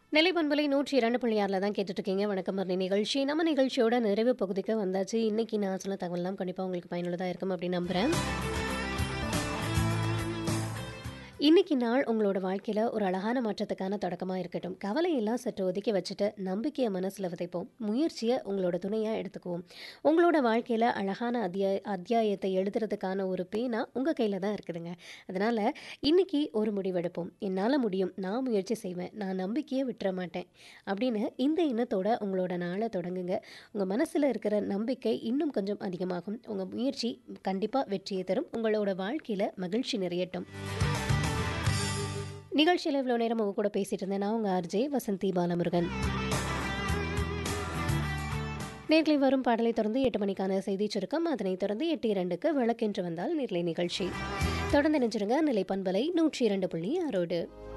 நெல்லை பண்பலை நூற்றி இரண்டு புள்ளியாரில் தான் கேட்டுட்ருக்கீங்க வணக்கம் மரணி நிகழ்ச்சி நம்ம நிகழ்ச்சியோட நிறைவு பகுதிக்கு வந்தாச்சு இன்னைக்கு நான் சொன்ன தகவல்லாம் கண்டிப்பாக உங்களுக்கு பயனுள்ளதாக இருக்கும் அப்படின்னு நம்புகிறேன் இன்னைக்கு நாள் உங்களோட வாழ்க்கையில் ஒரு அழகான மாற்றத்துக்கான தொடக்கமாக இருக்கட்டும் கவலையெல்லாம் சற்று ஒதுக்கி வச்சுட்டு நம்பிக்கையை மனசில் விதைப்போம் முயற்சியை உங்களோட துணையாக எடுத்துக்குவோம் உங்களோட வாழ்க்கையில் அழகான அத்தியாய அத்தியாயத்தை எழுதுறதுக்கான ஒரு பேனா உங்கள் கையில் தான் இருக்குதுங்க அதனால் இன்னைக்கு ஒரு முடிவெடுப்போம் என்னால் முடியும் நான் முயற்சி செய்வேன் நான் நம்பிக்கையை விட்டுற மாட்டேன் அப்படின்னு இந்த எண்ணத்தோட உங்களோட நாளை தொடங்குங்க உங்கள் மனசில் இருக்கிற நம்பிக்கை இன்னும் கொஞ்சம் அதிகமாகும் உங்கள் முயற்சி கண்டிப்பாக வெற்றியை தரும் உங்களோட வாழ்க்கையில் மகிழ்ச்சி நிறையட்டும் நிகழ்ச்சியில் இவ்வளோ நேரம் உங்க கூட பேசிட்டு இருந்தேன் நான் உங்கள் ஆர்ஜே வசந்தி பாலமுருகன் நேர்களை வரும் பாடலை தொடர்ந்து எட்டு மணிக்கான செய்தி சுருக்கம் அதனைத் தொடர்ந்து எட்டு இரண்டுக்கு விளக்கென்று வந்தால் நேர்லை நிகழ்ச்சி தொடர்ந்து நினைச்சிருங்க நிலை பண்பலை நூற்றி இரண்டு புள்ளி ஆறோடு